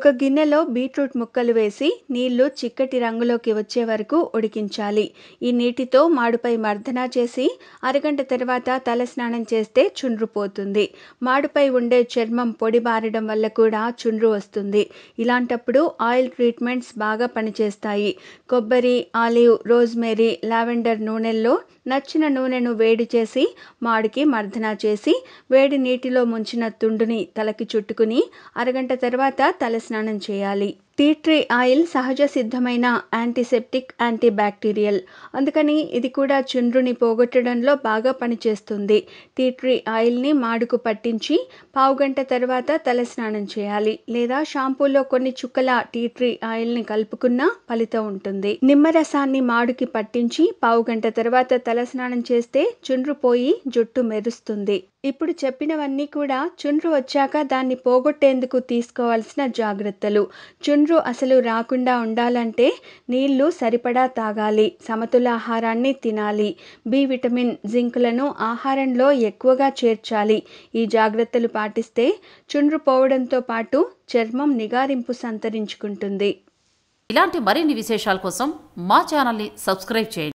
ఒక గిన్నెలో బీట్రూట్ ముక్కలు వేసి నీళ్లు చిక్కటి రంగులోకి వచ్చే వరకు ఉడికించాలి ఈ నీటితో మాడుపై మర్దన చేసి అరగంట తర్వాత తల స్నానం చేస్తే చుండ్రు పోతుంది మాడుపై ఉండే చర్మం పొడి బారడం వల్ల కూడా చుండ్రు వస్తుంది ఇలాంటప్పుడు ఆయిల్ ట్రీట్మెంట్స్ బాగా పనిచేస్తాయి కొబ్బరి ఆలివ్ రోజ్మేరీ లావెండర్ నూనెల్లో నచ్చిన నూనెను వేడి చేసి మాడికి మర్దన చేసి వేడి నీటిలో ముంచిన తుండుని తలకి చుట్టుకుని అరగంట తర్వాత తలస్నానం చేయాలి టీ ట్రీ ఆయిల్ సహజ సిద్ధమైన యాంటీసెప్టిక్ యాంటీ బ్యాక్టీరియల్ అందుకని ఇది కూడా చుండ్రుని పోగొట్టడంలో బాగా పనిచేస్తుంది టీ ట్రీ ఆయిల్ని మాడుకు పట్టించి పావుగంట తర్వాత తలస్నానం చేయాలి లేదా షాంపూలో కొన్ని చుక్కల టీ ట్రీ ఆయిల్ని కలుపుకున్నా ఫలితం ఉంటుంది నిమ్మరసాన్ని మాడుకి పట్టించి పావుగంట తర్వాత తలస్నానం చేస్తే చుండ్రు పోయి జుట్టు మెరుస్తుంది ఇప్పుడు చెప్పినవన్నీ కూడా చుండ్రు వచ్చాక దాన్ని పోగొట్టేందుకు తీసుకోవాల్సిన జాగ్రత్తలు చుండ్రు అసలు రాకుండా ఉండాలంటే నీళ్లు సరిపడా తాగాలి సమతులాహారాన్ని తినాలి బి విటమిన్ జింకులను ఆహారంలో ఎక్కువగా చేర్చాలి ఈ జాగ్రత్తలు పాటిస్తే చుండ్రు పోవడంతో పాటు చర్మం నిగారింపు సంతరించుకుంటుంది ఇలాంటి మరిన్ని విశేషాల కోసం మా ఛానల్ని సబ్స్క్రైబ్ చేయండి